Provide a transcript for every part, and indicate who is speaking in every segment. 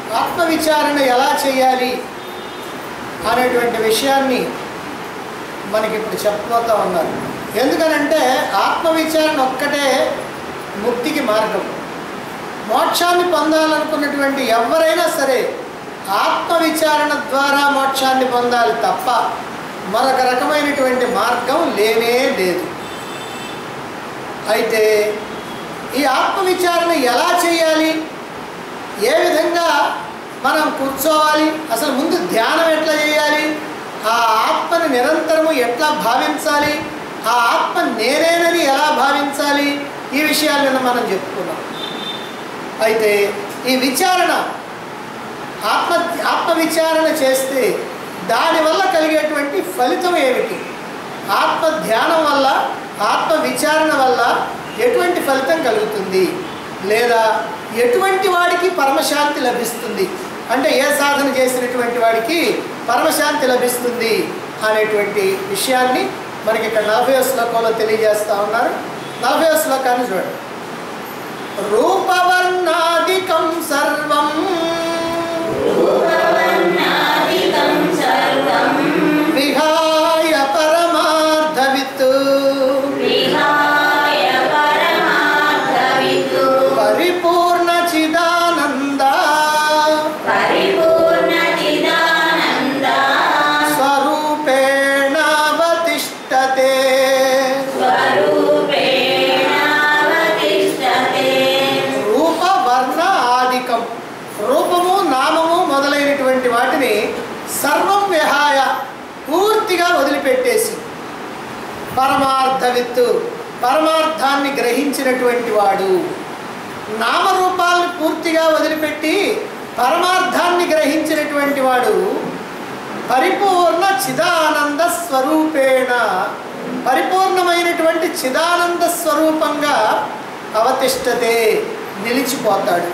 Speaker 1: ఆత్మవిచారణ ఎలా చేయాలి అనేటువంటి విషయాన్ని మనకి ఇప్పుడు చెప్పబోతా ఉన్నారు ఎందుకనంటే ఆత్మవిచారణ ఒక్కటే ముక్తికి మార్గం మోక్షాన్ని పొందాలనుకున్నటువంటి ఎవరైనా సరే ఆత్మవిచారణ ద్వారా మోక్షాన్ని పొందాలి తప్ప మరొక రకమైనటువంటి మార్గం లేనే లేదు అయితే ఈ ఆత్మవిచారణ ఎలా చేయాలి ఏ విధంగా మనం కూర్చోవాలి అసలు ముందు ధ్యానం ఎట్లా చేయాలి ఆ ఆత్మని నిరంతరము ఎట్లా భావించాలి ఆ ఆత్మ నేనేనని ఎలా భావించాలి ఈ విషయాలను మనం చెప్పుకున్నాం అయితే ఈ విచారణ ఆత్మ ఆత్మ విచారణ చేస్తే దానివల్ల కలిగేటువంటి ఫలితం ఏమిటి ఆత్మ ధ్యానం వల్ల ఆత్మ విచారణ వల్ల ఎటువంటి ఫలితం కలుగుతుంది లేదా ఎటువంటి వాడికి పరమశాంతి లభిస్తుంది అంటే ఏ సాధన చేసినటువంటి వాడికి పరమశాంతి లభిస్తుంది అనేటువంటి విషయాన్ని మనకి ఇక్కడ నలభై శ్లోకంలో తెలియజేస్తా ఉన్నారు నలభై శ్లోకాన్ని చూడండి రూపవర్ణాదికం సర్వం
Speaker 2: రూపవర్ణాదికం సర్వం
Speaker 1: విహాయ పరమార్థవిత్
Speaker 2: విహాయ పరమార్థవితు
Speaker 1: పరిపూర్ణ చిదానంద
Speaker 2: పరిపూర్ణ చిదానంద
Speaker 1: స్వరూపేణావతిష్టతే
Speaker 2: స్వరూపేణావతిష్టతే
Speaker 1: రూప వర్ణ ఆదికం రూపము నామము మొదలైనటువంటి వాటిని సర్వం విహాయ పూర్తిగా వదిలిపెట్టేసి పరమార్థవిత్తు పరమార్థాన్ని గ్రహించినటువంటి వాడు నామరూపాలను పూర్తిగా వదిలిపెట్టి పరమార్థాన్ని గ్రహించినటువంటి వాడు పరిపూర్ణ చిదానంద స్వరూపేణ పరిపూర్ణమైనటువంటి చిదానంద స్వరూపంగా అవతిష్టతే నిలిచిపోతాడు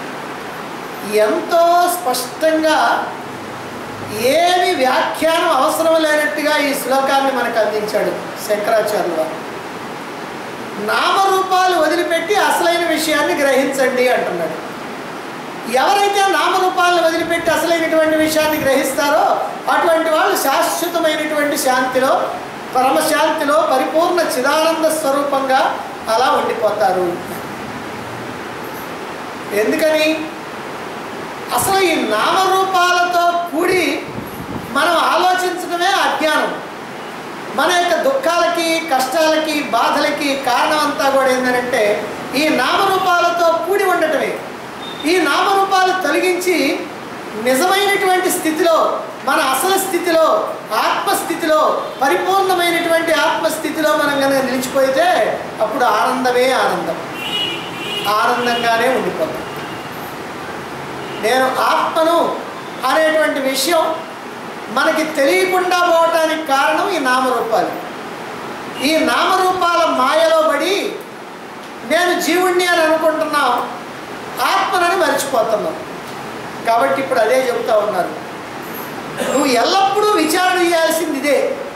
Speaker 1: ఎంతో స్పష్టంగా ఏమి వ్యాఖ్యానం అవసరం లేనట్టుగా ఈ శ్లోకాన్ని మనకు అందించాడు శంకరాచార్యులు వారు నామరూపాలు వదిలిపెట్టి అసలైన విషయాన్ని గ్రహించండి అంటున్నాడు ఎవరైతే నామరూపాలను వదిలిపెట్టి అసలైనటువంటి విషయాన్ని గ్రహిస్తారో అటువంటి వాళ్ళు శాశ్వతమైనటువంటి శాంతిలో పరమశాంతిలో పరిపూర్ణ చిదానంద స్వరూపంగా అలా ఉండిపోతారు ఎందుకని అసలు ఈ నామరూపాలతో కూడి మనం ఆలోచించడమే అజ్ఞానం మన యొక్క దుఃఖాలకి కష్టాలకి బాధలకి కారణం అంతా కూడా ఏంటంటే ఈ నామరూపాలతో కూడి ఉండటమే ఈ నామరూపాలు తొలగించి నిజమైనటువంటి స్థితిలో మన అసలు స్థితిలో ఆత్మస్థితిలో పరిపూర్ణమైనటువంటి ఆత్మస్థితిలో మనం కనుక నిలిచిపోతే అప్పుడు ఆనందమే ఆనందం ఆనందంగానే ఉండిపోతాం నేను ఆత్మను అనేటువంటి విషయం మనకి తెలియకుండా పోవటానికి కారణం ఈ నామరూపాలు ఈ నామరూపాల మాయలో పడి నేను జీవుణ్ణి అని అనుకుంటున్నాం ఆత్మనని మర్చిపోతున్నాం కాబట్టి ఇప్పుడు అదే చెబుతా ఉన్నారు నువ్వు ఎల్లప్పుడూ విచారణ చేయాల్సింది ఇదే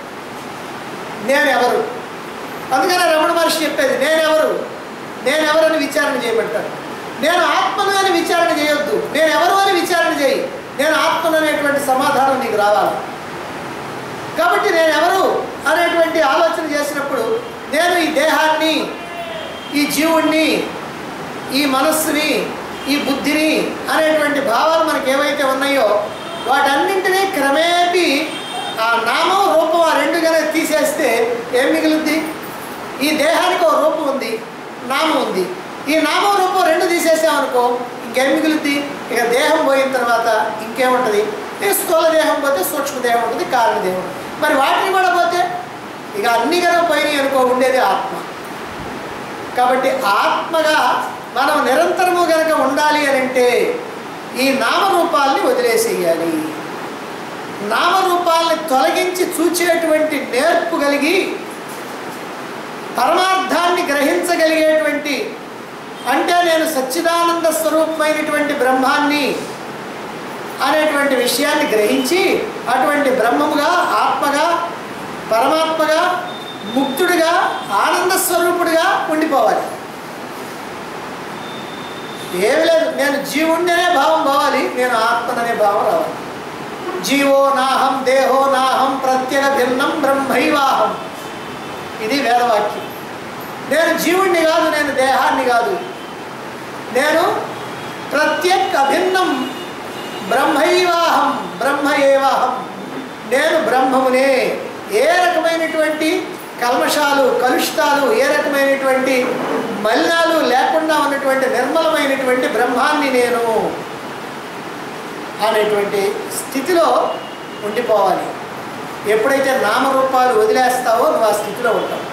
Speaker 1: నేనెవరు అందుకనే రమణ మహర్షి చెప్పేది నేనెవరు నేనెవరని విచారణ చేయమంటారు నేను ఆత్మను అని విచారణ చేయొద్దు నేను ఎవరు అని విచారణ చేయి నేను ఆత్మను అనేటువంటి సమాధానం నీకు రావాలి కాబట్టి నేను ఎవరు అనేటువంటి ఆలోచన చేసినప్పుడు నేను ఈ దేహాన్ని ఈ జీవుణ్ణి ఈ మనస్సుని ఈ బుద్ధిని అనేటువంటి భావాలు మనకి ఏవైతే ఉన్నాయో వాటన్నింటినీ క్రమేపీ ఆ నామం రూపం ఆ రెండు కనుక తీసేస్తే ఏం మిగులుద్ది ఈ దేహానికి ఒక రూపం ఉంది నామం ఉంది ఈ నామం రూపం రెండు తీసేసామనుకో ఇంకేం మిగులుద్ది ఇక దేహం పోయిన తర్వాత ఇంకేముంటుంది ఈ స్థూల దేహం పోతే సూక్ష్మ దేహం ఉంటుంది కారణ దేహం ఉంటుంది. మరి వాటిని కూడా పోతే ఇక అన్ని కనుక పోయినాయి అనుకో ఉండేది ఆత్మ కాబట్టి ఆత్మగా మనం నిరంతరము గనక ఉండాలి అని అంటే ఈ నామరూపాల్ని వదిలేసేయాలి నామరూపాల్ని తొలగించి చూచేటువంటి నేర్పు కలిగి పరమార్థాన్ని గ్రహించగలిగేటువంటి అంటే నేను సచ్చిదానంద స్వరూపమైనటువంటి బ్రహ్మాన్ని అనేటువంటి విషయాన్ని గ్రహించి అటువంటి బ్రహ్మముగా ఆత్మగా పరమాత్మగా ముక్తుడిగా ఆనంద స్వరూపుడిగా ఉండిపోవాలి ఏమి లేదు నేను జీవుణ్ణినే భావం పోవాలి నేను నేను ఆత్మననే భావం రావాలి జీవో నాహం దేహో నాహం ప్రత్యేక భిన్నం బ్రహ్మైవాహం ఇది వేదవాక్యం నేను జీవుణ్ణి కాదు నేను దేహాన్ని కాదు నేను ప్రత్యేక్ అభిన్నం బ్రహ్మైవాహం బ్రహ్మ ఏవాహం నేను బ్రహ్మమునే ఏ రకమైనటువంటి కల్మషాలు కలుషితాలు ఏ రకమైనటువంటి మలినాలు లేకుండా ఉన్నటువంటి నిర్మలమైనటువంటి బ్రహ్మాన్ని నేను అనేటువంటి స్థితిలో ఉండిపోవాలి ఎప్పుడైతే నామరూపాలు వదిలేస్తావో నువ్వు ఆ స్థితిలో ఉంటావు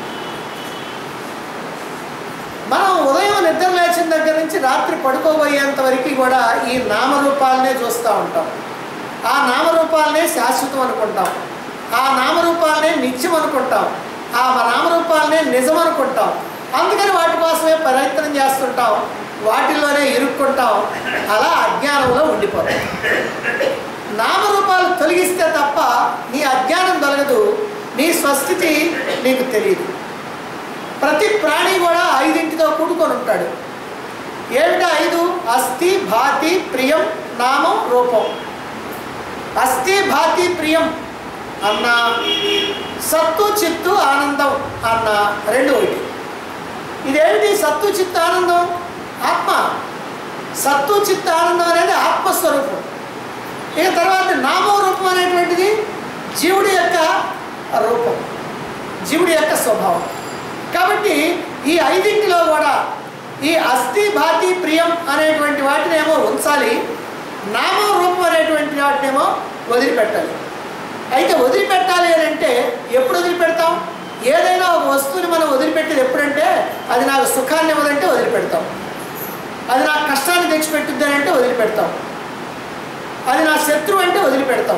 Speaker 1: మనం ఉదయం నిద్ర లేచిన దగ్గర నుంచి రాత్రి పడుకోబోయేంత వరకు కూడా ఈ నామరూపాలనే చూస్తూ ఉంటాం ఆ నామరూపాలనే శాశ్వతం అనుకుంటాం ఆ నామరూపాలనే నిత్యం అనుకుంటాం ఆ నామరూపాలనే నిజం అనుకుంటాం అందుకని వాటి కోసమే ప్రయత్నం చేస్తుంటాం వాటిల్లోనే ఇరుక్కుంటాం అలా అజ్ఞానంలో ఉండిపోతాం నామరూపాలు తొలగిస్తే తప్ప నీ అజ్ఞానం తొలగదు నీ స్వస్థితి నీకు తెలియదు ప్రతి ప్రాణి కూడా ఐదింటితో కూడుకొని ఉంటాడు ఏమిటా ఐదు అస్థి భాతి ప్రియం నామం రూపం అస్థి భాతి ప్రియం అన్న సత్తు చిత్తు ఆనందం అన్న రెండు ఒకటి ఇదేమిటి సత్తు చిత్తు ఆనందం ఆత్మ సత్తు చిత్తు ఆనందం అనేది ఆత్మస్వరూపం ఇక తర్వాత నామం రూపం అనేటువంటిది జీవుడి యొక్క రూపం జీవుడి యొక్క స్వభావం కాబట్టి ఈ ఐదింటిలో కూడా ఈ అస్థి భాతి ప్రియం అనేటువంటి వాటినేమో ఉంచాలి నామం రూపం అనేటువంటి వాటినేమో వదిలిపెట్టాలి అయితే వదిలిపెట్టాలి అని అంటే ఎప్పుడు వదిలిపెడతాం ఏదైనా ఒక వస్తువుని మనం వదిలిపెట్టేది ఎప్పుడంటే అది నాకు సుఖాన్ని ఇవ్వదంటే వదిలిపెడతాం అది నాకు కష్టాన్ని తెచ్చిపెట్టుద్ది అని అంటే వదిలిపెడతాం అది నా శత్రువు అంటే వదిలిపెడతాం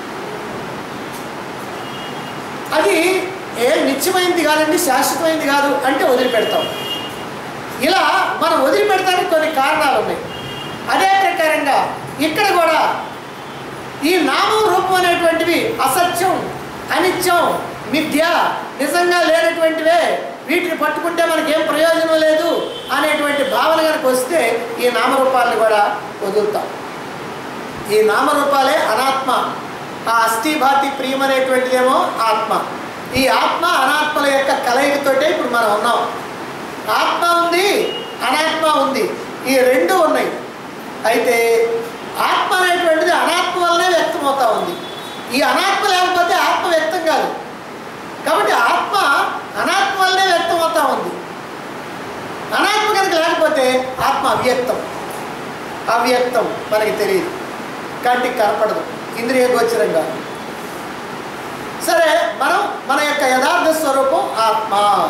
Speaker 1: అది ఏ నిత్యమైంది కాదండి శాశ్వతమైంది కాదు అంటే వదిలిపెడతాం ఇలా మనం వదిలిపెడతానికి కొన్ని కారణాలు ఉన్నాయి అదే ప్రకారంగా ఇక్కడ కూడా ఈ నామం రూపం అనేటువంటివి అసత్యం అనిత్యం మిథ్య నిజంగా లేనటువంటివే వీటిని పట్టుకుంటే మనకి ఏం ప్రయోజనం లేదు అనేటువంటి భావన కనుక వస్తే ఈ నామరూపాలను కూడా వదులుతాం ఈ నామరూపాలే అనాత్మ ఆ అస్థిభాతి ప్రియం అనేటువంటిదేమో ఆత్మ ఈ ఆత్మ అనాత్మల యొక్క కలయికతోటే ఇప్పుడు మనం ఉన్నాం ఆత్మ ఉంది అనాత్మ ఉంది ఈ రెండు ఉన్నాయి అయితే ఆత్మ అనేటువంటిది అనాత్మ వల్లనే వ్యక్తమవుతా ఉంది ఈ అనాత్మ లేకపోతే ఆత్మ వ్యక్తం కాదు కాబట్టి ఆత్మ అనాత్మ వల్లనే వ్యక్తమవుతా ఉంది అనాత్మ కనుక లేకపోతే ఆత్మ అవ్యక్తం అవ్యక్తం మనకి తెలియదు కంటికి కనపడదు ఇంద్రియ గోచరంగా సరే మనం మన యొక్క యథార్థ స్వరూపం ఆత్మ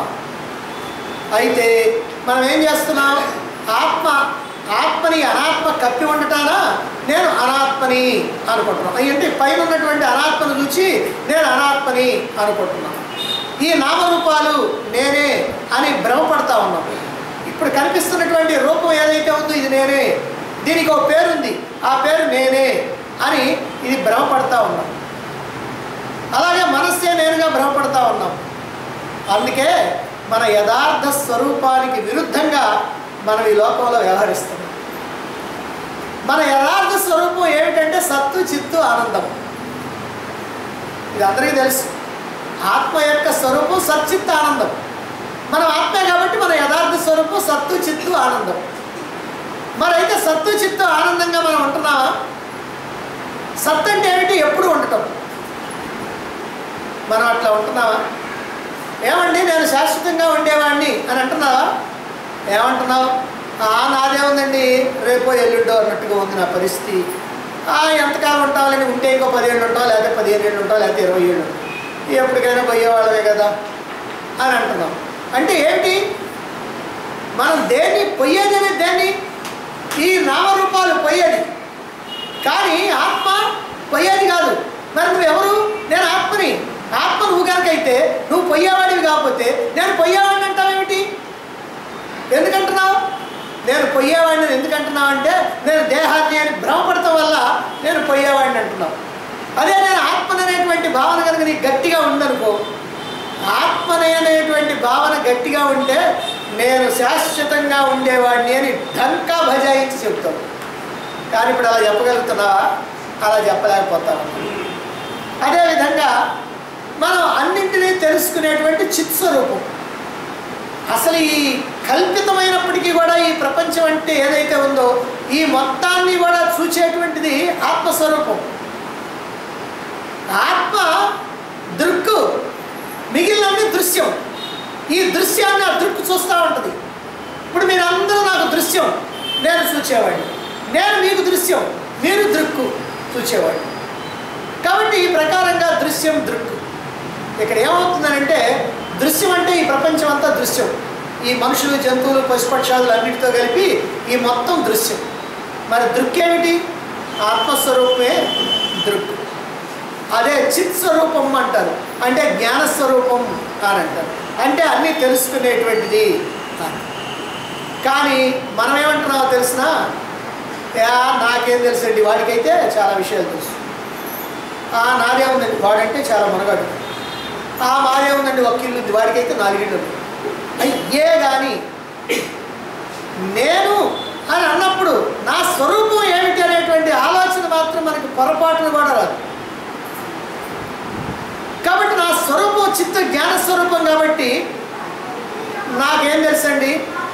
Speaker 1: అయితే మనం ఏం చేస్తున్నాం ఆత్మ ఆత్మని అనాత్మ కప్పి ఉండటానా నేను అనాత్మని అనుకుంటున్నాను అంటే పైన ఉన్నటువంటి అనాత్మను చూచి నేను అనాత్మని అనుకుంటున్నాను ఈ నామరూపాలు నేనే అని భ్రమపడతా ఉన్నాం ఇప్పుడు కనిపిస్తున్నటువంటి రూపం ఏదైతే ఉందో ఇది నేనే దీనికి ఒక పేరుంది ఆ పేరు నేనే అని ఇది భ్రమపడతా ఉన్నాం అలాగే మనస్సే నేనుగా భ్రమపడతా ఉన్నాం అందుకే మన యథార్థ స్వరూపానికి విరుద్ధంగా మనం ఈ లోకంలో వ్యవహరిస్తున్నాం మన యథార్థ స్వరూపం ఏమిటంటే సత్తు చిత్తు ఆనందం ఇది అందరికీ తెలుసు ఆత్మ యొక్క స్వరూపం సచ్చిత్ ఆనందం మనం ఆత్మే కాబట్టి మన యథార్థ స్వరూపం సత్తు చిత్తు ఆనందం మరైతే సత్తు చిత్తు ఆనందంగా మనం ఉంటున్నామా సత్ అంటే ఏమిటి ఎప్పుడు ఉండటం మనం అట్లా ఉంటున్నావా ఏమండి నేను శాశ్వతంగా ఉండేవాడిని అని అంటున్నావా ఏమంటున్నావు "ఆ, నాదే ఉందండి రేపో ఎల్లుండో అన్నట్టుగా ఉంది నా పరిస్థితి "ఆ, ఎంతకాలం ఉంటావాలని ఉంటే ఇంకో పదిహేళ్ళు ఉంటావు లేకపోతే పదిహేను ఏళ్ళు ఉంటావు లేకపోతే ఇరవై ఏళ్ళు ఎప్పటికైనా పోయేవాళ్ళమే కదా అని అంటున్నాం అంటే ఏంటి మనం దేన్ని పొయ్యేది అనేది దేన్ని ఈ నామరూపాలు పొయ్యేది కానీ ఆత్మ పొయ్యేది కాదు మరి నువ్వు ఎవరు నేను ఆత్మని ఆత్మ నువ్వు కనుకైతే నువ్వు పొయ్యేవాడివి కాకపోతే నేను పొయ్యేవాడిని అంటావేమిటి ఎందుకంటున్నావు నేను పొయ్యేవాడిని ఎందుకంటున్నావు అంటే నేను దేహాన్ని అని భ్రమపడటం వల్ల నేను పొయ్యేవాడిని అంటున్నావు అదే నేను ఆత్మని అనేటువంటి భావన కనుక నీకు గట్టిగా ఉందనుకో ఆత్మని అనేటువంటి భావన గట్టిగా ఉంటే నేను శాశ్వతంగా ఉండేవాడిని అని ఢంకా భజాయించి చెప్తావు కానీ ఇప్పుడు అలా చెప్పగలుగుతున్నావా అలా చెప్పలేకపోతాను అదేవిధంగా మనం అన్నింటినీ తెలుసుకునేటువంటి చిత్ స్వరూపం అసలు ఈ కల్పితమైనప్పటికీ కూడా ఈ ప్రపంచం అంటే ఏదైతే ఉందో ఈ మొత్తాన్ని కూడా చూచేటువంటిది ఆత్మస్వరూపం ఆత్మ దృక్కు మిగిలినన్ని దృశ్యం ఈ దృశ్యాన్ని ఆ దృక్కు చూస్తూ ఉంటుంది ఇప్పుడు మీరందరూ నాకు దృశ్యం నేను చూచేవాడిని నేను మీకు దృశ్యం మీరు దృక్కు చూచేవాడిని కాబట్టి ఈ ప్రకారంగా దృశ్యం దృక్కు ఇక్కడ ఏమవుతుందనంటే దృశ్యం అంటే ఈ ప్రపంచం అంతా దృశ్యం ఈ మనుషులు జంతువులు పశుపక్షాదులు అన్నిటితో కలిపి ఈ మొత్తం దృశ్యం మరి దృక్ ఏమిటి ఆత్మస్వరూపమే దృక్ అదే చిత్ స్వరూపం అంటారు అంటే జ్ఞానస్వరూపం అని అంటారు అంటే అన్నీ తెలుసుకునేటువంటిది అని కానీ మనం ఏమంటున్నామో తెలిసినా యా నాకేం తెలుసండి వాడికైతే చాలా విషయాలు తెలుసు ఆ నాదే ఉందండి వాడంటే చాలా మునగాడు ఆ మాదే ఉందండి ఒక ఇల్లు ఉంది వాడికైతే నాలుగిళ్ళు ఉంది అయ్యే కానీ నేను అని అన్నప్పుడు నా స్వరూపం ఏమిటి అనేటువంటి ఆలోచన మాత్రం మనకి పొరపాటును కూడా రాదు కాబట్టి నా స్వరూపం చిత్త జ్ఞాన స్వరూపం కాబట్టి నాకేం తెలుసండి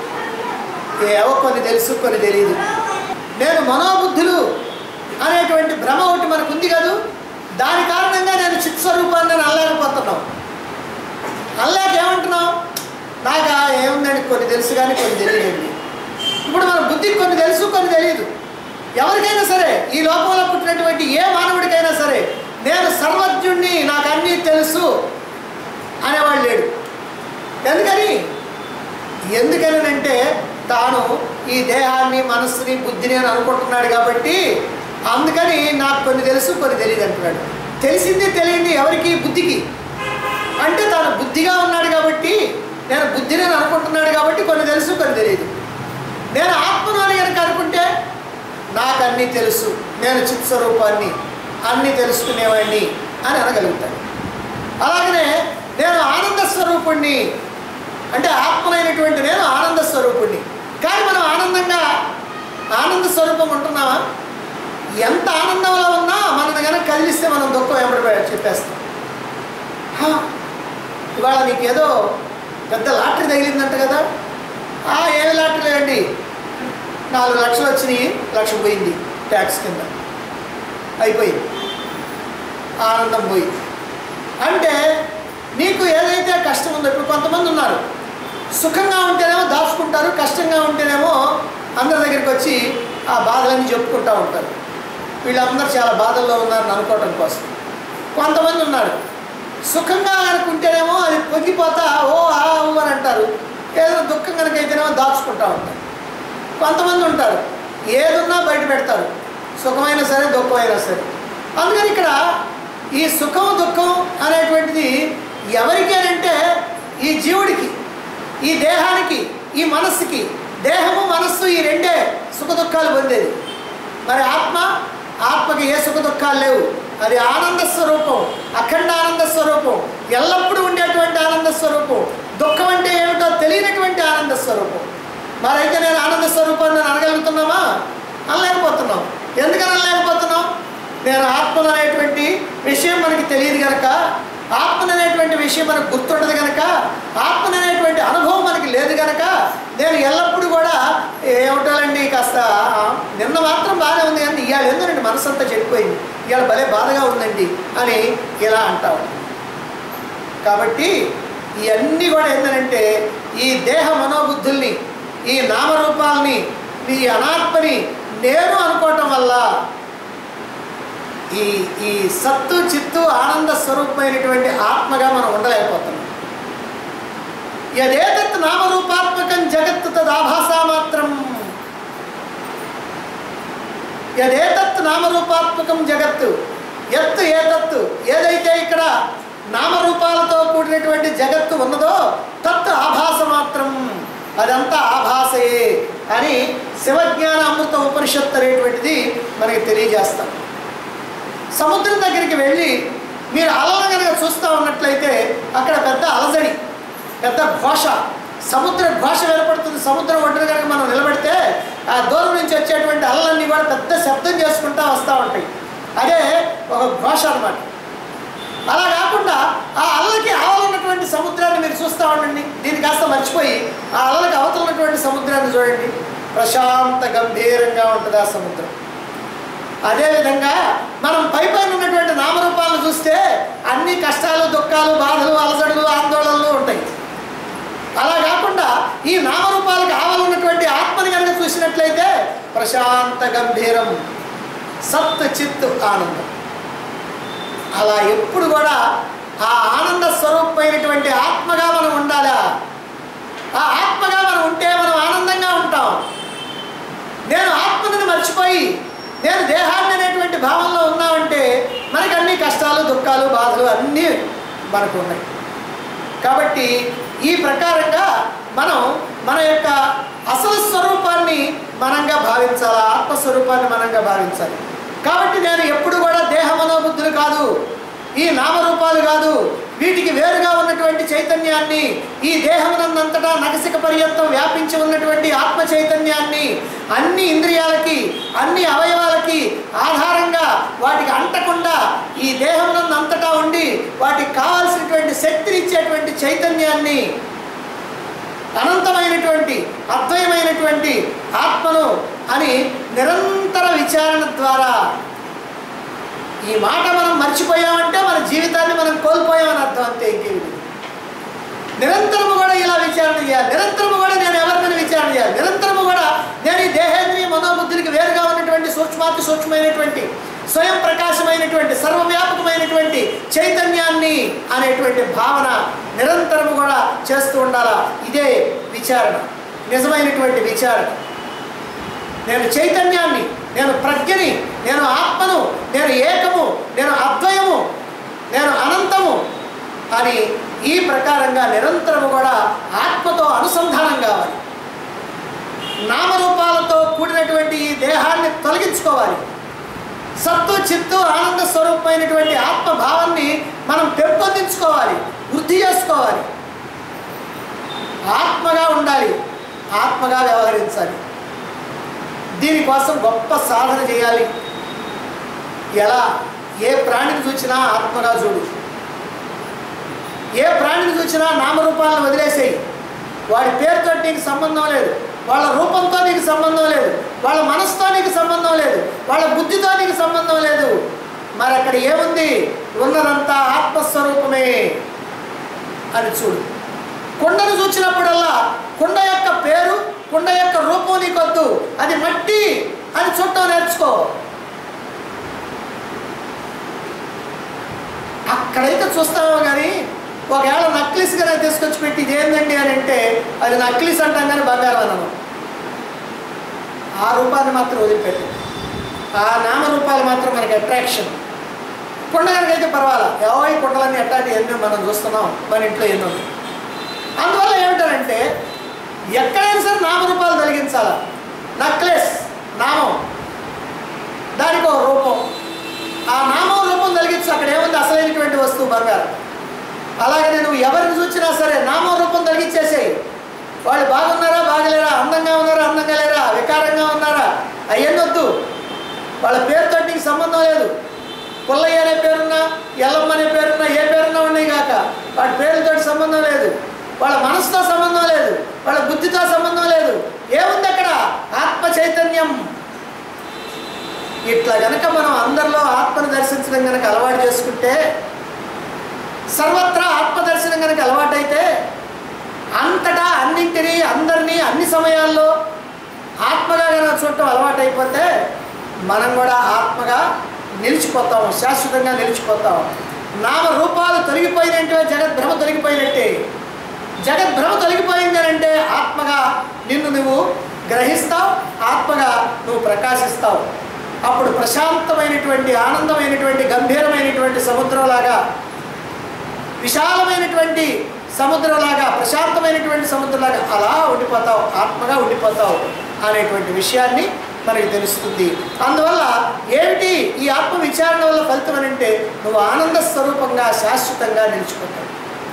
Speaker 1: ఏవో కొన్ని తెలుసు కొన్ని తెలియదు నేను మనోబుద్ధులు అనేటువంటి భ్రమ ఒకటి మనకు ఉంది కదూ దాని కారణంగా నేను చిత్స్వరూపాన్ని నేను అల్లేకపోతున్నాం అల్లాక ఏమంటున్నాం నాకు ఆ ఏముందండి కొన్ని తెలుసు కానీ కొన్ని తెలియదండి ఇప్పుడు మన బుద్ధికి కొన్ని తెలుసు కొన్ని తెలియదు ఎవరికైనా సరే ఈ లోకంలో పుట్టినటువంటి ఏ మానవుడికైనా సరే నేను సర్వజ్ఞుణ్ణి నాకు అన్నీ తెలుసు అనేవాడు లేడు ఎందుకని ఎందుకనంటే తాను ఈ దేహాన్ని మనస్సుని బుద్ధిని అని అనుకుంటున్నాడు కాబట్టి అందుకని నాకు కొన్ని తెలుసు కొన్ని తెలియదు అంటున్నాడు తెలిసింది తెలియంది ఎవరికి బుద్ధికి అంటే తాను బుద్ధిగా ఉన్నాడు కాబట్టి నేను బుద్ధిని అని అనుకుంటున్నాడు కాబట్టి కొన్ని తెలుసు కొన్ని తెలియదు నేను ఆత్మను అని కనుక అనుకుంటే నాకు అన్నీ తెలుసు నేను చిత్స్వరూపాన్ని అన్నీ తెలుసుకునేవాడిని అని అనగలుగుతాను అలాగనే నేను ఆనంద స్వరూపుణ్ణి అంటే ఆత్మనైనటువంటి నేను ఆనంద స్వరూపుణ్ణి కానీ మనం ఆనందంగా ఆనంద స్వరూపం ఉంటున్నామా ఎంత ఆనందంలో ఉన్నా మనని కనుక కదిలిస్తే మనం దుఃఖం ఎప్పుడు చెప్పేస్తాం హా, ఇవాళ నీకు ఏదో పెద్ద లాటరీ తగిలిందంట కదా ఆ ఏమి లాటరీ అండి నాలుగు లక్షలు వచ్చినాయి లక్ష పోయింది ట్యాక్స్ కింద అయిపోయింది ఆనందం పోయింది అంటే నీకు ఏదైతే కష్టం ఉందో ఇప్పుడు కొంతమంది ఉన్నారు సుఖంగా ఉంటేనేమో దాచుకుంటారు కష్టంగా ఉంటేనేమో అందరి దగ్గరికి వచ్చి ఆ బాధలన్నీ చెప్పుకుంటూ ఉంటారు వీళ్ళందరూ చాలా బాధల్లో ఉన్నారని అనుకోవటం కోసం కొంతమంది ఉన్నారు సుఖంగా అనుకుంటేనేమో అది పొంగిపోతా ఓ ఆ ఊ అని అంటారు ఏదైనా దుఃఖం కనుక అయితేనేమో దాచుకుంటూ ఉంటారు కొంతమంది ఉంటారు ఏదున్నా బయట పెడతారు సుఖమైనా సరే దుఃఖమైనా సరే అందుకని ఇక్కడ ఈ సుఖం దుఃఖం అనేటువంటిది ఎవరికి అని అంటే ఈ జీవుడికి ఈ దేహానికి ఈ మనస్సుకి దేహము మనస్సు ఈ రెండే సుఖ దుఃఖాలు పొందేది మరి ఆత్మ ఆత్మకి ఏ సుఖ దుఃఖాలు లేవు అది ఆనంద స్వరూపం అఖండ ఆనంద స్వరూపం ఎల్లప్పుడూ ఉండేటువంటి ఆనంద స్వరూపం దుఃఖం అంటే ఏమిటో తెలియనటువంటి ఆనంద స్వరూపం మరైతే నేను ఆనంద స్వరూపాన్ని నేను అనగలుగుతున్నామా అనలేకపోతున్నాం ఎందుకని అనలేకపోతున్నాం నేను ఆత్మను అనేటువంటి విషయం మనకి తెలియదు కనుక ఆత్మను అనేటువంటి విషయం మనకు గుర్తుండదు కనుక ఆత్మను అనేటువంటి అనుభవం మనకి లేదు కనుక నేను ఎల్లప్పుడూ కూడా ఏమిటాలండి కాస్త ఆ, నిన్న మాత్రం బాగానే ఉంది కానీ ఇవాళ ఏందండి మనసు అంతా చెడిపోయింది ఇవాళ భలే బాధగా ఉందండి అని ఇలా అంటావు కాబట్టి ఇవన్నీ కూడా ఏంటంటే ఈ దేహ మనోబుద్ధుల్ని ఈ నామరూపాలని ఈ అనాత్మని నేను అనుకోవటం వల్ల ఈ ఈ సత్తు చిత్తు ఆనంద స్వరూపమైనటువంటి ఆత్మగా మనం ఉండలేకపోతున్నాం యదేతత్ నామరూపాత్మకం జగత్తు తదాభాసా మాత్రం యదేతత్ నామరూపాత్మకం జగత్తు ఎత్తు ఏతత్తు ఏదైతే ఇక్కడ నామరూపాలతో కూడినటువంటి జగత్తు ఉన్నదో తత్ ఆభాస మాత్రం అదంతా ఆభాసయే అని శివజ్ఞాన అమృత ఉపనిషత్తు అనేటువంటిది మనకి తెలియజేస్తాం సముద్రం దగ్గరికి వెళ్ళి మీరు అలలను కనుక చూస్తూ ఉన్నట్లయితే అక్కడ పెద్ద అలజడి పెద్ద ఘోష సముద్ర ఘోష వినపడుతుంది సముద్రం ఒడ్డున కనుక మనం నిలబడితే ఆ దూరం నుంచి వచ్చేటువంటి అలలన్నీ కూడా పెద్ద శబ్దం చేసుకుంటా వస్తూ ఉంటాయి అదే ఒక ఘోష అనమాట అలా కాకుండా ఆ అలలకి ఆవల ఉన్నటువంటి సముద్రాన్ని మీరు చూస్తూ ఉండండి దీన్ని కాస్త మర్చిపోయి ఆ అలలకి అవతల ఉన్నటువంటి సముద్రాన్ని చూడండి ప్రశాంత గంభీరంగా ఉంటుంది ఆ సముద్రం అదేవిధంగా మనం పై పైన ఉన్నటువంటి నామరూపాలను చూస్తే అన్ని కష్టాలు దుఃఖాలు బాధలు అలసడులు ఆందోళనలు ఉంటాయి అలా కాకుండా ఈ నామరూపాలకు ఆవలు ఉన్నటువంటి ఆత్మని కనుక చూసినట్లయితే ప్రశాంత గంభీరం సత్ చిత్ ఆనందం అలా ఎప్పుడు కూడా ఆ ఆనంద స్వరూపమైనటువంటి ఆత్మగా మనం ఉండాలా ఆ ఆత్మగా మనం ఉంటే మనం ఆనందంగా ఉంటాం నేను ఆత్మని మర్చిపోయి నేను దేహాన్ని అనేటువంటి భావంలో ఉన్నామంటే మనకి అన్ని కష్టాలు దుఃఖాలు బాధలు అన్నీ మనకు ఉన్నాయి కాబట్టి ఈ ప్రకారంగా మనం మన యొక్క అసలు స్వరూపాన్ని మనంగా భావించాలి ఆత్మస్వరూపాన్ని మనంగా భావించాలి కాబట్టి నేను ఎప్పుడు కూడా దేహ మనోబుద్ధులు కాదు ఈ నామరూపాలు కాదు వీటికి వేరుగా ఉన్నటువంటి చైతన్యాన్ని ఈ దేహమునందంతటా నగసిక పర్యంతం వ్యాపించి ఉన్నటువంటి ఆత్మ చైతన్యాన్ని అన్ని ఇంద్రియాలకి అన్ని అవయవాలకి ఆధారంగా వాటికి అంటకుండా ఈ దేహమునందంతటా ఉండి వాటికి కావాల్సినటువంటి శక్తిని ఇచ్చేటువంటి చైతన్యాన్ని అనంతమైనటువంటి అద్వయమైనటువంటి ఆత్మను అని నిరంతర విచారణ ద్వారా ఈ మాట మనం మర్చిపోయామంటే మన జీవితాన్ని మనం కోల్పోయామని అర్థం అంతే ఇంకేమి లేదు. నిరంతరము కూడా ఇలా విచారణ చేయాలి నిరంతరము కూడా నేను ఎవరినైనా విచారణ చేయాలి నిరంతరము కూడా నేను ఈ దేహేంద్రియ మనోబుద్ధులకి వేరుగా ఉన్నటువంటి సూక్ష్మాతి సూక్ష్మమైనటువంటి స్వయం ప్రకాశమైనటువంటి సర్వవ్యాపకమైనటువంటి చైతన్యాన్ని అనేటువంటి భావన నిరంతరము కూడా చేస్తూ ఉండాలా ఇదే విచారణ నిజమైనటువంటి విచారణ నేను చైతన్యాన్ని నేను ప్రజ్ఞని నేను ఆత్మను నేను ఏకము నేను అద్వయము నేను అనంతము అని ఈ ప్రకారంగా నిరంతరము కూడా ఆత్మతో అనుసంధానం కావాలి నామరూపాలతో కూడినటువంటి ఈ దేహాన్ని తొలగించుకోవాలి సత్తు చిత్తు ఆనంద స్వరూపమైనటువంటి ఆత్మభావాన్ని మనం పెంపొందించుకోవాలి వృద్ధి చేసుకోవాలి ఆత్మగా ఉండాలి ఆత్మగా వ్యవహరించాలి దీనికోసం గొప్ప సాధన చేయాలి ఎలా ఏ ప్రాణిని చూసినా ఆత్మగా చూడు ఏ ప్రాణిని చూసినా నామరూపాలను వదిలేసేయి వాడి పేరుతో నీకు సంబంధం లేదు వాళ్ళ రూపంతో నీకు సంబంధం లేదు వాళ్ళ మనసుతో నీకు సంబంధం లేదు వాళ్ళ బుద్ధితో నీకు సంబంధం లేదు మరి అక్కడ ఏముంది ఉన్నదంతా ఆత్మస్వరూపమే అని చూడు కుండను చూసినప్పుడల్లా కుండ యొక్క పేరు కుండ యొక్క రూపం నీకొద్దు అది మట్టి అని చూడటం నేర్చుకో అక్కడైతే చూస్తామో కానీ ఒకవేళ నక్లీస్గా తీసుకొచ్చి పెట్టి ఇది ఏందండి అని అంటే అది నక్లీస్ అంటాం కానీ బంగారం అనము ఆ రూపాన్ని మాత్రం వదిలిపెట్టు ఆ నామరూపాలు మాత్రం మనకి అట్రాక్షన్ కుండ కనుకైతే పర్వాలా ఏవో ఈ కుండలన్నీ ఎట్లాంటి ఎన్నో మనం చూస్తున్నాం మన ఇంట్లో ఎన్నో ఉన్నాయి. అందువల్ల ఏమిటంటే ఎక్కడైనా సరే నామరూపాలు తొలగించాలా నక్లెస్ నామం దానికి ఒక రూపం ఆ నామం రూపం తొలగించు అక్కడ ఏముంది అసలైనటువంటి వస్తువు బంగారం అలాగే నువ్వు ఎవరిని చూసినా సరే నామం రూపం తొలగించేసేయి వాళ్ళు బాగున్నారా బాగలేరా అందంగా ఉన్నారా అందంగా లేరా వికారంగా ఉన్నారా అవన్నీ వద్దు వాళ్ళ పేరుతో నీకు సంబంధం లేదు పుల్లయ్య అనే పేరున్నా ఎల్లమ్మ అనే పేరున్నా ఏ పేరున్నా ఉన్నాయి కాక వాటి పేరుతో సంబంధం లేదు వాళ్ళ మనసుతో సంబంధం లేదు వాళ్ళ బుద్ధితో సంబంధం లేదు ఏముంది అక్కడ ఆత్మ చైతన్యం ఇట్లా గనక మనం అందరిలో ఆత్మను దర్శించడం గనక అలవాటు చేసుకుంటే సర్వత్రా ఆత్మదర్శనం కనుక అలవాటైతే అంతటా అన్నింటినీ అందరినీ అన్ని సమయాల్లో ఆత్మగా కనుక చూడటం అలవాటైపోతే మనం కూడా ఆత్మగా నిలిచిపోతాం శాశ్వతంగా నిలిచిపోతాం నామ రూపాలు తొలగిపోయినట్టే జగద్భ్రమ తొలగిపోయినట్టే జగద్భ్రమ తొలగిపోయింది అని అంటే ఆత్మగా నిన్ను నువ్వు గ్రహిస్తావు ఆత్మగా నువ్వు ప్రకాశిస్తావు అప్పుడు ప్రశాంతమైనటువంటి ఆనందమైనటువంటి గంభీరమైనటువంటి సముద్రంలాగా విశాలమైనటువంటి సముద్రంలాగా ప్రశాంతమైనటువంటి సముద్రంలాగా అలా ఉండిపోతావు ఆత్మగా ఉండిపోతావు అనేటువంటి విషయాన్ని మనకి తెలుస్తుంది అందువల్ల ఏమిటి ఈ ఆత్మ విచారణ వల్ల ఫలితం అని అంటే నువ్వు ఆనంద స్వరూపంగా శాశ్వతంగా నిలిచిపోతావు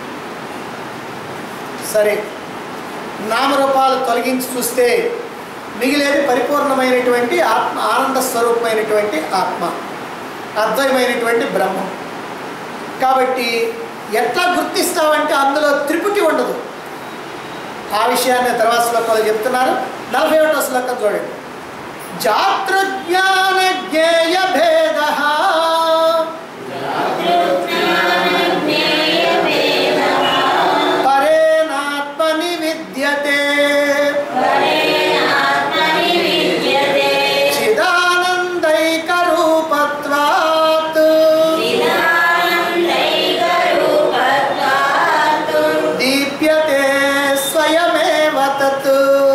Speaker 1: సరే నామరూపాలు తొలగించి చూస్తే మిగిలేది పరిపూర్ణమైనటువంటి ఆత్మ ఆనంద స్వరూపమైనటువంటి ఆత్మ అద్వైమైనటువంటి బ్రహ్మం కాబట్టి ఎట్లా గుర్తిస్తావంటే అందులో త్రిపుటి ఉండదు ఆ విషయాన్ని తర్వాత శ్లోకంలో చెప్తున్నారు నలభై ఒకటో శ్లోకం చూడండి జాతృజ్ఞాన జ్ఞేయ భేద పరేనాత్మని విద్యతే చిదానందైక రూపత్వాత్ దీప్యతే స్వయమేవ తత్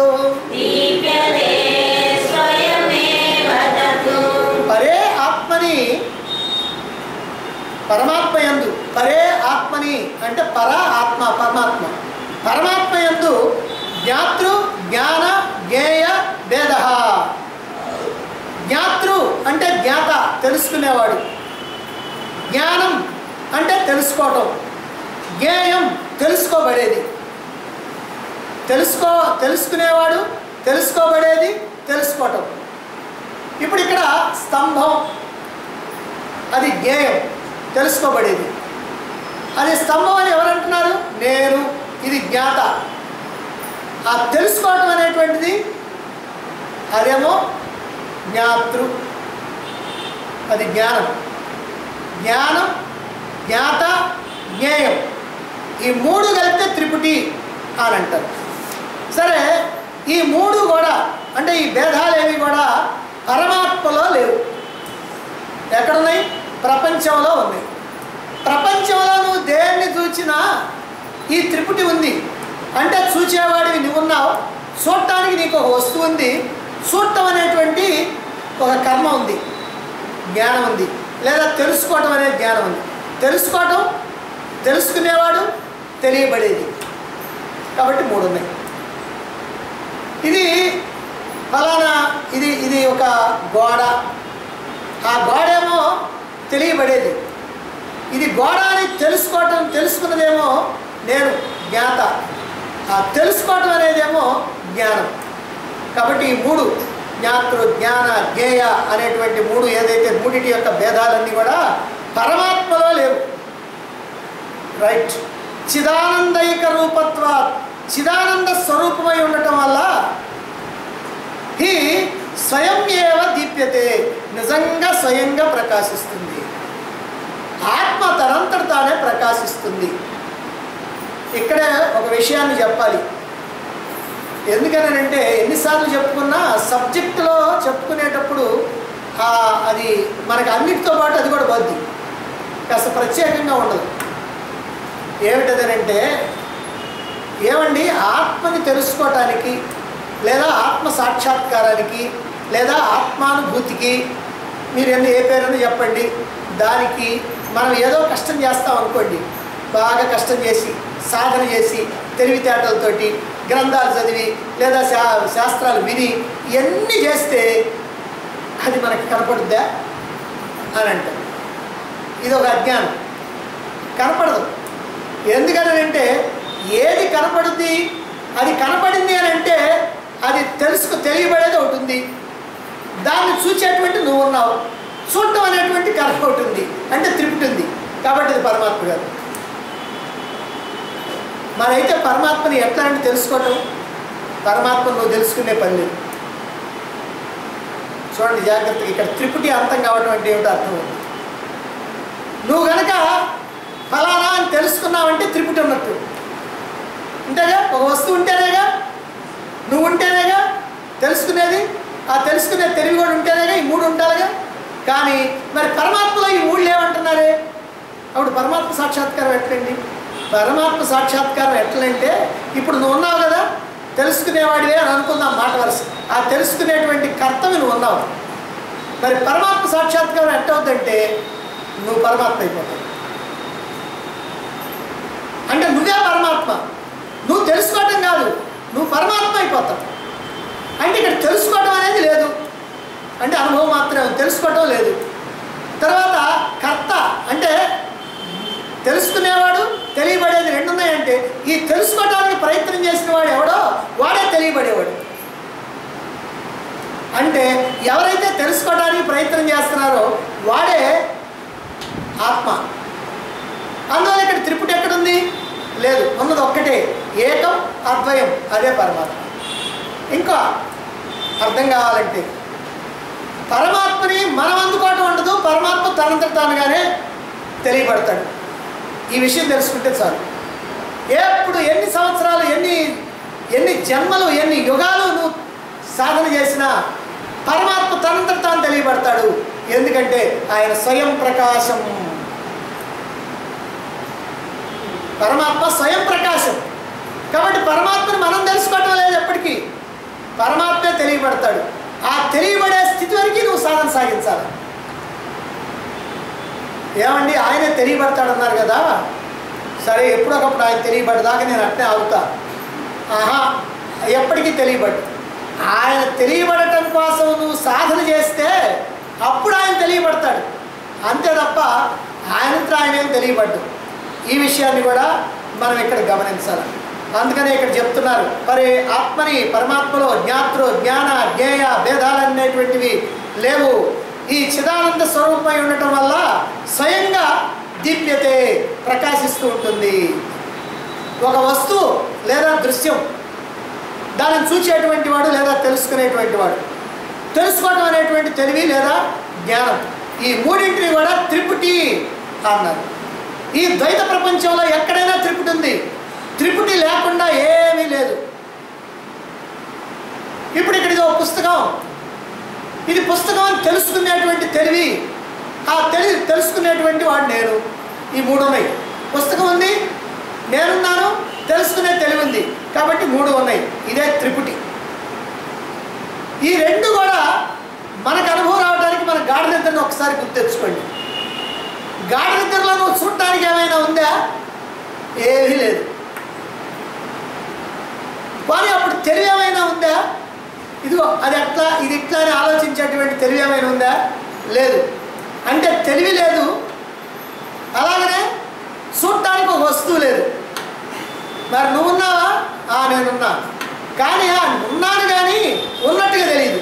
Speaker 1: పరే ఆత్మని పరమాత్మ యందు పరే ఆత్మని అంటే పర ఆత్మ పరమాత్మ పరమాత్మ యందు జ్ఞాతృ జ్ఞాన జ్ఞేయ భేద జ్ఞాతృ అంటే జ్ఞాత తెలుసుకునేవాడు జ్ఞానం అంటే తెలుసుకోవటం జ్ఞేయం తెలుసుకోబడేది తెలుసుకో తెలుసుకునేవాడు తెలుసుకోబడేది తెలుసుకోవటం ఇప్పుడు ఇక్కడ స్తంభం అది జ్ఞేయం తెలుసుకోబడేది అది స్తంభం అని ఎవరంటున్నారు నేను ఇది జ్ఞాత ఆ తెలుసుకోవటం అనేటువంటిది అదేమో జ్ఞాతృ అది జ్ఞానం జ్ఞానం జ్ఞాత జ్ఞేయం ఈ మూడు కలిపితే త్రిపుటి అని అంటారు సరే ఈ మూడు కూడా అంటే ఈ భేదాలేవి కూడా పరమాత్మలో లేవు ఎక్కడున్నాయి ప్రపంచంలో ఉన్నాయి ప్రపంచంలో నువ్వు దేన్ని చూచినా ఈ త్రిపుటి ఉంది అంటే చూచేవాడివి నువ్వు ఉన్నావు చూడటానికి నీకు ఒక వస్తువు ఉంది చూడటం అనేటువంటి ఒక కర్మ ఉంది జ్ఞానం ఉంది లేదా తెలుసుకోవటం అనే జ్ఞానం ఉంది తెలుసుకోవటం తెలుసుకునేవాడు తెలియబడేది కాబట్టి మూడు ఉన్నాయి ఇది ఫలానా ఇది ఇది ఒక గోడ ఆ గోడేమో తెలియబడేది ఇది గోడ అని తెలుసుకోవటం తెలుసుకున్నదేమో నేను జ్ఞాత ఆ తెలుసుకోవటం అనేదేమో జ్ఞానం కాబట్టి ఈ మూడు జ్ఞాతృ జ్ఞాన జ్ఞేయ అనేటువంటి మూడు ఏదైతే మూడిటి యొక్క భేదాలన్నీ కూడా పరమాత్మలో లేవు రైట్ చిదానందైక రూపత్వ చిదానంద స్వరూపమై ఉండటం వల్ల హి స్వయం ఏవ దీప్యతే నిజంగా స్వయంగా ప్రకాశిస్తుంది ఆత్మ తనంతట తానే ప్రకాశిస్తుంది ఇక్కడే ఒక విషయాన్ని చెప్పాలి ఎందుకనంటే ఎన్నిసార్లు చెప్పుకున్నా సబ్జెక్టులో చెప్పుకునేటప్పుడు ఆ, అది మనకి అన్నిటితో పాటు అది కూడా పోద్ది కాస్త ప్రత్యేకంగా ఉండదు ఏమిటదనంటే ఏమండి ఆత్మని తెలుసుకోవటానికి లేదా ఆత్మ సాక్షాత్కారానికి లేదా ఆత్మానుభూతికి మీరు ఎన్ని ఏ పేరని చెప్పండి దానికి మనం ఏదో కష్టం చేస్తాం అనుకోండి బాగా కష్టం చేసి సాధన చేసి తెలివితేటలతోటి గ్రంథాలు చదివి లేదా శా శాస్త్రాలు విని ఇవన్నీ చేస్తే అది మనకి కనపడుద్దా అని అంటారు ఇది ఒక అజ్ఞానం కనపడదు ఎందుకనంటే ఏది కనపడుద్ది అది కనపడింది అని అంటే అది తెలుసుకు తెలియబడేది ఒకటి ఉంది దాన్ని చూసేటువంటి నువ్వు ఉన్నావు చూడటం అనేటువంటి కర్మ ఒకటి ఉంది అంటే త్రిపుటి ఉంది కాబట్టి ఇది పరమాత్మ గారు మరైతే పరమాత్మని ఎట్లా అంటే తెలుసుకోవటం పరమాత్మ నువ్వు తెలుసుకునే పని లేదు చూడండి జాగ్రత్తగా ఇక్కడ త్రిపుటి అంతం కావటం అంటే ఏమిటో అర్థం ఉంది నువ్వు గనక ఫలానా అని తెలుసుకున్నావంటే త్రిపుటి ఉన్నట్టు అంతేగా ఒక వస్తువు ఉంటేనేగా నువ్వు ఉంటేనేగా తెలుసుకునేది ఆ తెలుసుకునే తెలివి కూడా ఉంటేనేగా ఈ మూడు ఉండాలిగా కానీ మరి పరమాత్మలో ఈ మూడు లేవంటున్నారే అప్పుడు పరమాత్మ సాక్షాత్కారం ఎట్లండి పరమాత్మ సాక్షాత్కారం ఎట్లంటే ఇప్పుడు నువ్వు ఉన్నావు కదా తెలుసుకునేవాడివే అని అనుకుందాం మాట వరుస ఆ తెలుసుకునేటువంటి కర్తవ్యం నువ్వు ఉన్నావు మరి పరమాత్మ సాక్షాత్కారం ఎట్టవుద్దంటే నువ్వు పరమాత్మ అయిపోతావు అంటే నువ్వే పరమాత్మ నువ్వు తెలుసుకోవటం కాదు నువ్వు పరమాత్మ అయిపోతావు అంటే ఇక్కడ తెలుసుకోవటం అనేది లేదు అంటే అనుభవం మాత్రమే ఉంది, తెలుసుకోవటం లేదు తర్వాత కర్త అంటే తెలుసుకునేవాడు తెలియబడేది రెండు ఉన్నాయంటే ఈ తెలుసుకోవడానికి ప్రయత్నం చేసిన వాడు ఎవడో వాడే తెలియబడేవాడు అంటే ఎవరైతే తెలుసుకోవడానికి ప్రయత్నం చేస్తున్నారో వాడే ఆత్మ అందువల్ల ఇక్కడ త్రిపుటి ఎక్కడుంది లేదు ఉన్నది ఒక్కటే ఏకం అద్వయం అదే పరమాత్మ ఇంకా అర్థం కావాలంటే పరమాత్మని మనం అందుకోవటం ఉండదు పరమాత్మ తనంతట తానుగానే తెలియబడతాడు ఈ విషయం తెలుసుకుంటే చాలు ఎప్పుడు ఎన్ని సంవత్సరాలు ఎన్ని ఎన్ని జన్మలు ఎన్ని యుగాలు నువ్వు సాధన చేసినా పరమాత్మ తనంతట తాను తెలియబడతాడు ఎందుకంటే ఆయన స్వయం ప్రకాశం పరమాత్మ స్వయం ప్రకాశం కాబట్టి పరమాత్మను మనం తెలుసుకోవటం లేదు ఎప్పటికీ పరమాత్మే తెలియబడతాడు ఆ తెలియబడే స్థితి వరకు నువ్వు సాధన సాగించాలి ఏమండి ఆయనే తెలియబడతాడన్నారు కదా సరే ఎప్పుడొకప్పుడు ఆయన తెలియబడదాకా నేను అట్నే ఆగుతా ఆహా ఎప్పటికీ తెలియబడు ఆయన తెలియబడటం కోసం నువ్వు సాధన చేస్తే అప్పుడు ఆయన తెలియబడతాడు అంతే తప్ప ఆయనంతా ఆయన ఏం తెలియబడ్డు ఈ విషయాన్ని కూడా మనం ఇక్కడ గమనించాలి అందుకనే ఇక్కడ చెప్తున్నారు మరి ఆత్మని పరమాత్మలో జ్ఞాతృ జ్ఞాన జ్ఞేయ భేదాలు అనేటువంటివి లేవు ఈ చిదానంద స్వరూపమై ఉండటం వల్ల స్వయంగా దీప్యతే ప్రకాశిస్తూ ఉంటుంది ఒక వస్తువు లేదా దృశ్యం దానిని చూచేటువంటి వాడు లేదా తెలుసుకునేటువంటి వాడు తెలుసుకోవడం అనేటువంటి తెలివి లేదా జ్ఞానం ఈ మూడింటిని కూడా త్రిపుటి అన్నారు ఈ ద్వైత ప్రపంచంలో ఎక్కడైనా త్రిపుటి ఉంది త్రిపుటి లేకుండా ఏమీ లేదు ఇప్పుడు ఇక్కడ ఇది ఒక పుస్తకం ఇది పుస్తకం అని తెలుసుకునేటువంటి తెలివి ఆ తెలి తెలుసుకునేటువంటి వాడు నేను ఈ మూడు ఉన్నాయి పుస్తకం ఉంది నేనున్నాను తెలుసుకునే తెలివి ఉంది కాబట్టి మూడు ఉన్నాయి ఇదే త్రిపుటి ఈ రెండు కూడా మనకు అనుభవం రావడానికి మన గాఢ నిద్రను ఒకసారి గుర్తు తెచ్చుకోండి గాఢ నిద్రలో నువ్వు చూడటానికి ఏమైనా ఉందా ఏమీ లేదు కానీ అప్పుడు తెలివి ఏమైనా ఉందా ఇదిగో అది ఎట్లా ఇది ఇట్లా అని ఆలోచించేటువంటి తెలివి ఏమైనా ఉందా లేదు అంటే తెలివి లేదు అలాగనే చూడటానికి ఒక వస్తువు లేదు మరి నువ్వు ఉన్నావా ఆ నేనున్నా కానీ ఆ ఉన్నాను కానీ ఉన్నట్టుగా తెలియదు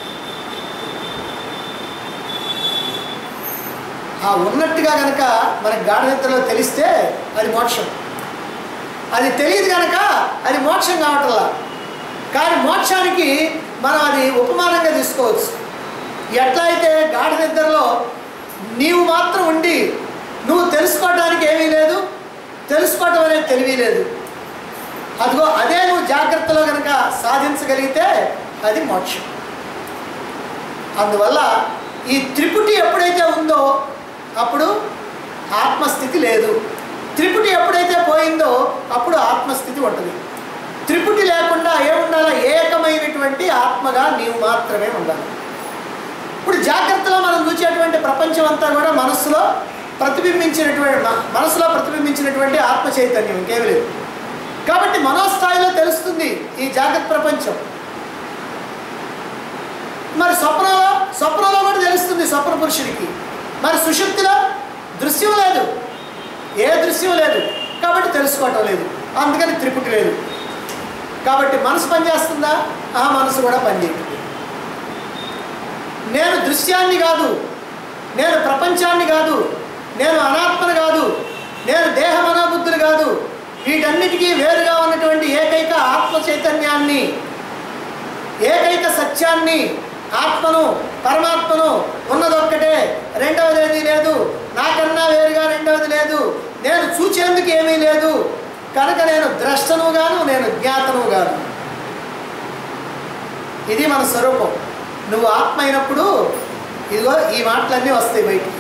Speaker 1: ఆ ఉన్నట్టుగా కనుక మనకి గాఢ నిద్రలో తెలిస్తే అది మోక్షం అది తెలియదు కనుక అది మోక్షం కావట్లా కానీ మోక్షానికి మనం అది ఉపమానంగా తీసుకోవచ్చు ఎట్లా అయితే గాఢ నిద్రలో నీవు మాత్రం ఉండి నువ్వు తెలుసుకోవడానికి ఏమీ లేదు తెలుసుకోవటం అనేది తెలివి లేదు అదిగో అదే నువ్వు జాగ్రత్తలో కనుక సాధించగలిగితే అది మోక్షం అందువల్ల ఈ త్రిపుటి ఎప్పుడైతే ఉందో అప్పుడు ఆత్మస్థితి లేదు త్రిపుటి ఎప్పుడైతే పోయిందో అప్పుడు ఆత్మస్థితి ఉంటుంది త్రిపుటి లేకుండా ఏముండాలి ఏకమైనటువంటి ఆత్మగా నీవు మాత్రమే ఉండాలి ఇప్పుడు జాగ్రత్తలో మనం చూసేటువంటి ప్రపంచం అంతా కూడా మనస్సులో ప్రతిబింబించినటువంటి మ- మనసులో ప్రతిబింబించినటువంటి ఆత్మ చైతన్యం ఇంకేమీ లేదు కాబట్టి మనోస్థాయిలో తెలుస్తుంది ఈ జాగ్రత్త ప్రపంచం మరి స్వప్నంలో స్వప్నంలో కూడా తెలుస్తుంది స్వప్న పురుషుడికి మరి సుషుప్తిలో దృశ్యం లేదు ఏ దృశ్యం లేదు కాబట్టి తెలుసుకోవటం లేదు అందుకని త్రిపుటి లేదు కాబట్టి మనసు పనిచేస్తుందా ఆ మనసు కూడా పనిచేయట్లేదు నేను దృశ్యాన్ని కాదు నేను ప్రపంచాన్ని కాదు నేను అనాత్మను కాదు నేను దేహ మనోబుద్ధులు కాదు వీటన్నిటికీ వేరుగా ఉన్నటువంటి ఏకైక ఆత్మ చైతన్యాన్ని ఏకైక సత్యాన్ని ఆత్మను పరమాత్మను ఉన్నదొక్కటే రెండవది ఏదీ లేదు నాకన్నా వేరుగా రెండవది లేదు నేను చూచేందుకు ఏమీ లేదు కనుక నేను ద్రష్టను గాను నేను జ్ఞాతను గాను ఇది మన స్వరూపం నువ్వు ఆత్మ అయినప్పుడు ఇదిగో ఈ మాటలన్నీ వస్తాయి బయటికి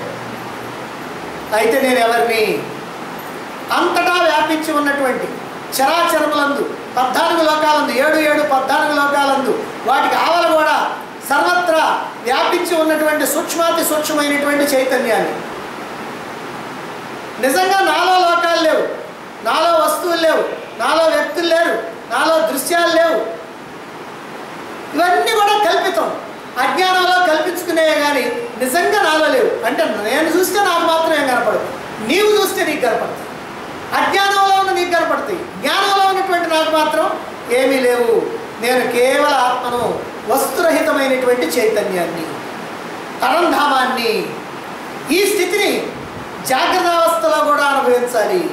Speaker 1: అయితే నేను ఎవరిని అంతటా వ్యాపించి ఉన్నటువంటి చరాచరములందు పద్నాలుగు లోకాలందు ఏడు ఏడు పద్నాలుగు లోకాలందు వాటికి ఆవల కూడా సర్వత్రా వ్యాపించి ఉన్నటువంటి సూక్ష్మాతి సూక్ష్మమైనటువంటి చైతన్యాన్ని నిజంగా నాలో లోకాలు లేవు నాలో వస్తువులు లేవు నాలో వ్యక్తులు లేరు నాలో దృశ్యాలు లేవు ఇవన్నీ కూడా కల్పితం అజ్ఞానంలో కల్పించుకునేవి కానీ నిజంగా నాలో లేవు అంటే నేను చూస్తే నాకు మాత్రం ఏం కనపడదు నీవు చూస్తే నీకు కనపడతాయి అజ్ఞానంలో ఉన్న నీకు కనపడతాయి జ్ఞానంలో ఉన్నటువంటి నాకు మాత్రం ఏమీ లేవు నేను కేవల ఆత్మను వస్తురహితమైనటువంటి చైతన్యాన్ని పరంధామాన్ని ఈ స్థితిని జాగ్రత్త అవస్థలో కూడా అనుభవించాలి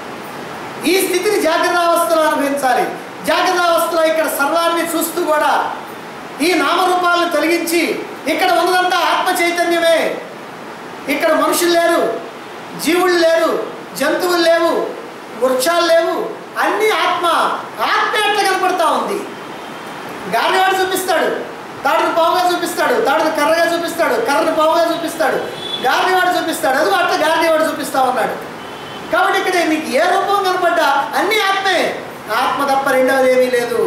Speaker 1: ఈ స్థితిని జాగ్రత్త అవస్థలో అనుభవించాలి జాగ్రత్త అవస్థలో ఇక్కడ సర్వాన్ని చూస్తూ కూడా ఈ నామరూపాలను తొలగించి ఇక్కడ ఉన్నదంతా ఆత్మ చైతన్యమే ఇక్కడ మనుషులు లేరు జీవులు లేరు జంతువులు లేవు వృక్షాలు లేవు అన్నీ ఆత్మ ఆత్మ ఎట్లా కనపడతా ఉంది గాలివాడు చూపిస్తాడు తాడును పావుగా చూపిస్తాడు తాడును కర్రగా చూపిస్తాడు కర్రను పావుగా చూపిస్తాడు గాలివాడు చూపిస్తాడు అది అట్లా గాలివాడు చూపిస్తా ఉన్నాడు కాబట్టి ఇక్కడ నీకు ఏ రూపం కనపడ్డా అన్నీ ఆత్మే ఆత్మ తప్ప రెండవది ఏమీ లేదు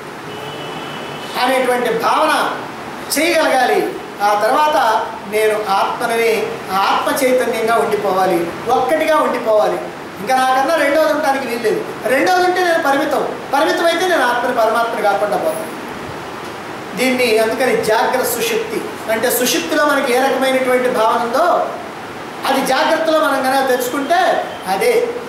Speaker 1: అనేటువంటి భావన చేయగలగాలి ఆ తర్వాత నేను ఆత్మని ఆత్మ చైతన్యంగా ఉండిపోవాలి ఒక్కటిగా ఉండిపోవాలి ఇంకా నాకన్నా రెండవది ఉండడానికి వీల్లేదు రెండవది ఉంటే నేను పరిమితం పరిమితం అయితే నేను ఆత్మని పరమాత్మని కాకుండా పోతాను దీన్ని అందుకని జాగ్రత్త సుషుప్తి అంటే సుషుప్తిలో మనకి ఏ రకమైనటువంటి భావన ఉందో అది జాగ్రత్తలో మనం కనుక తెచ్చుకుంటే అదే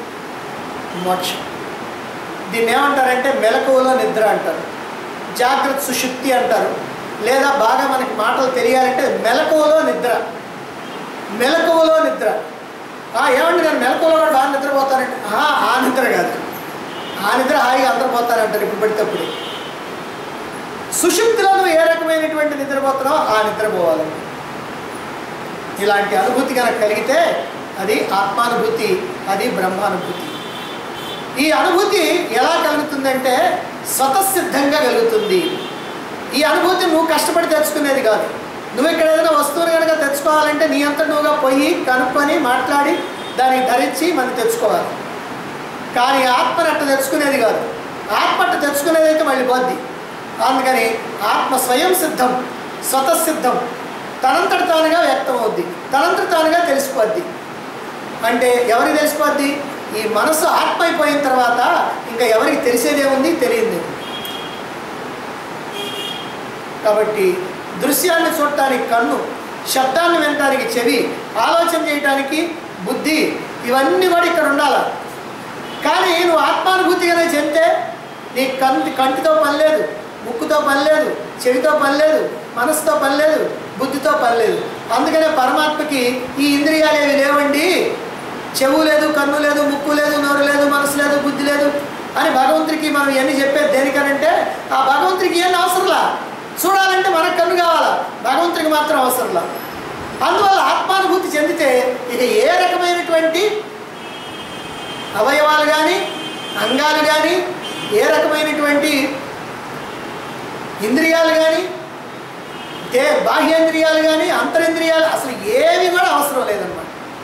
Speaker 1: మోక్షం దీన్ని ఏమంటారంటే మెలకువలో నిద్ర అంటారు జాగ్రత్త సుషుప్తి అంటారు లేదా బాగా మనకి మాటలు తెలియాలంటే మెలకువలో నిద్ర మెలకువలో నిద్ర ఆ, ఏమండి నేను మెలకువలో కూడా బాగా నిద్రపోతానంటే "ఆ, ఆ నిద్ర కాదు ఆ నిద్ర హాయిగా అందరూ పోతారంటారు ఇప్పుడు పడితేప్పుడు సుషుప్తిలో నువ్వు ఏ రకమైనటువంటి నిద్రపోతున్నావో ఆ నిద్రపోవాలండి ఇలాంటి అనుభూతి కనుక కలిగితే అది ఆత్మానుభూతి అది బ్రహ్మానుభూతి ఈ అనుభూతి ఎలా కలుగుతుందంటే స్వతసిద్ధంగా కలుగుతుంది ఈ అనుభూతి నువ్వు కష్టపడి తెచ్చుకునేది కాదు నువ్వు ఇక్కడ ఏదైనా వస్తువుని కనుక తెచ్చుకోవాలంటే నీ అంతా నువ్వుగా పోయి కనుక్కొని మాట్లాడి దాన్ని ధరించి మనం తెచ్చుకోవాలి కానీ ఆత్మని అట్ట తెచ్చుకునేది కాదు ఆత్మ అట్ట తెచ్చుకునేది అయితే మళ్ళీ పోద్ది అందుకని ఆత్మ స్వయం సిద్ధం స్వతసిద్ధం తనంతట తానుగా వ్యక్తం అవుద్ది తనంతట తానుగా తెలిసిపోద్ది అంటే ఎవరికి తెలిసిపోద్ది ఈ మనసు ఆత్మ అయిపోయిన తర్వాత ఇంకా ఎవరికి తెలిసేదేముంది తెలియదు కాబట్టి దృశ్యాన్ని చూడటానికి కన్ను శబ్దాన్ని వినటానికి చెవి ఆలోచన చేయటానికి బుద్ధి ఇవన్నీ కూడా ఇక్కడ ఉండాలి కానీ నువ్వు ఆత్మానుభూతిగానే చెందితే నీ కంటి కంటితో పని లేదు ముక్కుతో పని లేదు చెవితో పని లేదు మనసుతో పని లేదు బుద్ధితో పని లేదు అందుకనే పరమాత్మకి ఈ ఇంద్రియాలు ఏవి లేవండి చెవు లేదు కన్ను లేదు ముక్కు లేదు నోరు లేదు మనసు లేదు బుద్ధి లేదు అని భగవంతుడికి మనం ఎన్ని చెప్పేది దేనికనంటే ఆ భగవంతుడికి ఏం అవసరంలా చూడాలంటే మనకు కన్ను కావాలా భగవంతుడికి మాత్రం అవసరంలా అందువల్ల ఆత్మానుభూతి చెందితే ఇక ఏ రకమైనటువంటి అవయవాలు కానీ అంగాలు కానీ ఏ రకమైనటువంటి ఇంద్రియాలు కానీ దే బాహ్యేంద్రియాలు కానీ అంతరింద్రియాలు అసలు ఏవి కూడా అవసరం లేదన్నమాట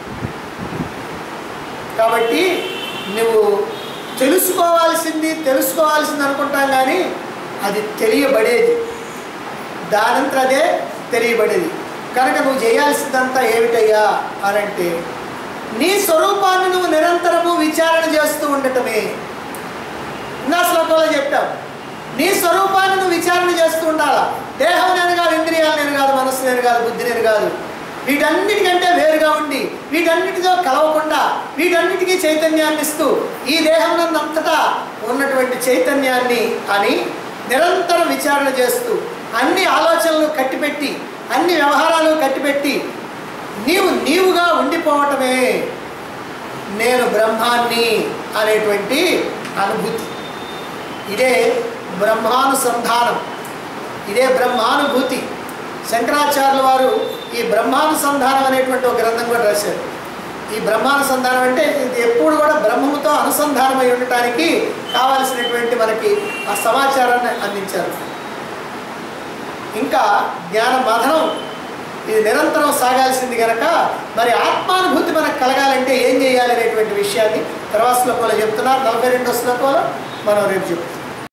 Speaker 1: కాబట్టి నువ్వు తెలుసుకోవాల్సింది తెలుసుకోవాల్సింది అనుకుంటాం కానీ అది తెలియబడేది దానంతర అదే తెలియబడేది కనుక నువ్వు చేయాల్సిందంతా ఏమిటయ్యా అనంటే నీ స్వరూపాన్ని నువ్వు నిరంతరము విచారణ చేస్తూ ఉండటమే నా శ్లోకంలో చెప్పాం నీ స్వరూపాన్ని నువ్వు విచారణ చేస్తూ ఉండాలా దేహం నేను కాదు ఇంద్రియాలు నేను కాదు మనస్సు నేను కాదు బుద్ధి నేను కాదు వీటన్నిటికంటే వేరుగా ఉండి వీటన్నిటితో కలవకుండా వీటన్నిటికీ చైతన్యాన్ని ఇస్తూ ఈ దేహం నందంతటా ఉన్నటువంటి చైతన్యాన్ని అని నిరంతరం విచారణ చేస్తూ అన్ని ఆలోచనలు కట్టిపెట్టి అన్ని వ్యవహారాలు కట్టిపెట్టి నీవు నీవుగా ఉండిపోవటమే నేను బ్రహ్మాన్ని అనేటువంటి అనుభూతి ఇదే బ్రహ్మానుసంధానం ఇదే బ్రహ్మానుభూతి శంకరాచార్యుల వారు ఈ బ్రహ్మానుసంధానం అనేటువంటి ఒక గ్రంథం కూడా రాశారు ఈ బ్రహ్మానుసంధానం అంటే ఇది ఎప్పుడు కూడా బ్రహ్మముతో అనుసంధానమై ఉండటానికి కావలసినటువంటి మనకి ఆ సమాచారాన్ని అందించారు ఇంకా జ్ఞాన మథనం ఇది నిరంతరం సాగాల్సింది కనుక మరి ఆత్మానుభూతి మనకు కలగాలంటే ఏం చేయాలి అనేటువంటి విషయాన్ని తర్వాత శ్లోకంలో చెప్తున్నారు నలభై రెండో శ్లోకంలో మనం రేపు చెప్తాం